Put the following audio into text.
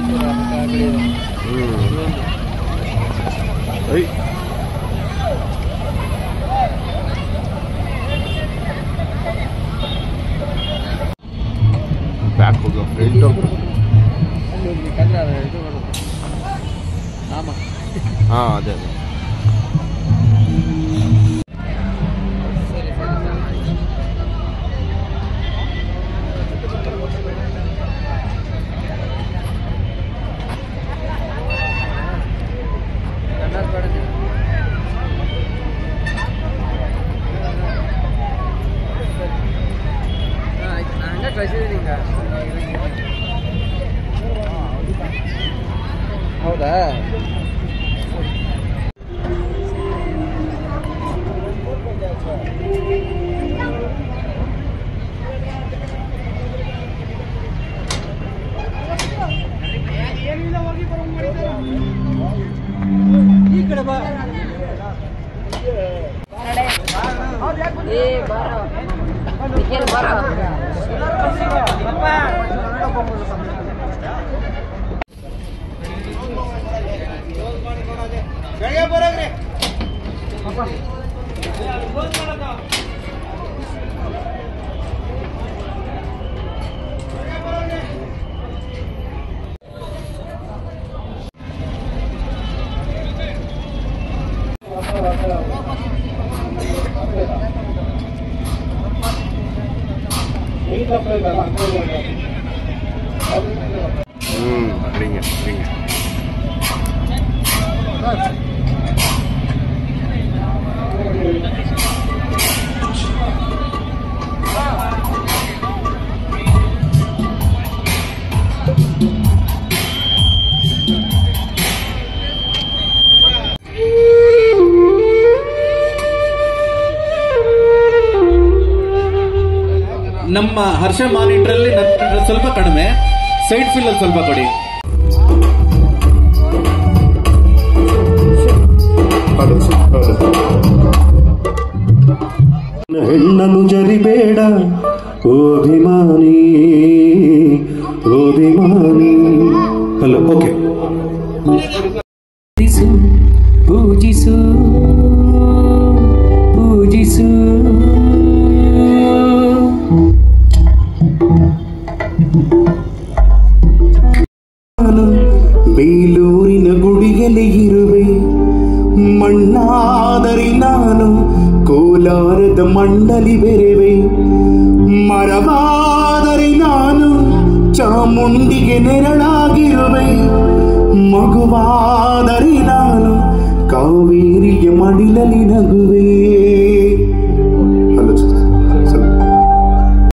I back ಹೋಗೋ front ಹಾಂ ಅದೇ ಅದೇ ಹೌದಾ ಈ ಕಡೆ ಬಾ ಏ ಬಾರೋ ನಿಖಿಲ್ ಬಾರೋ ಹ್ಞೂ ಹಿಂಗೆ ಹಿಂಗೆ ನಮ್ಮ ಹರ್ಷ ಮಾನಿಟರ್ ಅಲ್ಲಿ ನನ್ನ ಸ್ವಲ್ಪ ಕಡಿಮೆ ಸೈಡ್ ಫಿಲ್ ಅಲ್ಲಿ ಸ್ವಲ್ಪ ಕೊಡಿ ಹೆಣ್ಣನು ಜರಿಬೇಡ ಓಭಿಮಾನಿ ಓಭಿಮಾನಿ ಹಲೋ ಓಕೆ ಪೂಜಿಸು ಪೂಜಿಸು ನಾನು ಬೇಲೂರಿನ ಗುಡಿಯಲ್ಲಿ ಇರುವೆ ಮಣ್ಣಾದರೆ ನಾನು ಕೋಲಾರದ ಮಂಡಲಿ ಬೆರೆವೆ ಮರವಾದರೆ ನಾನು ಚಾಮುಂಡಿಗೆ ನೆರಳಾಗಿರುವೆ ಮಗುವಾದರೆ ನಾನು ಕಾವೇರಿಯ ಮಡಿಲಲ್ಲಿ ನಗುವೆ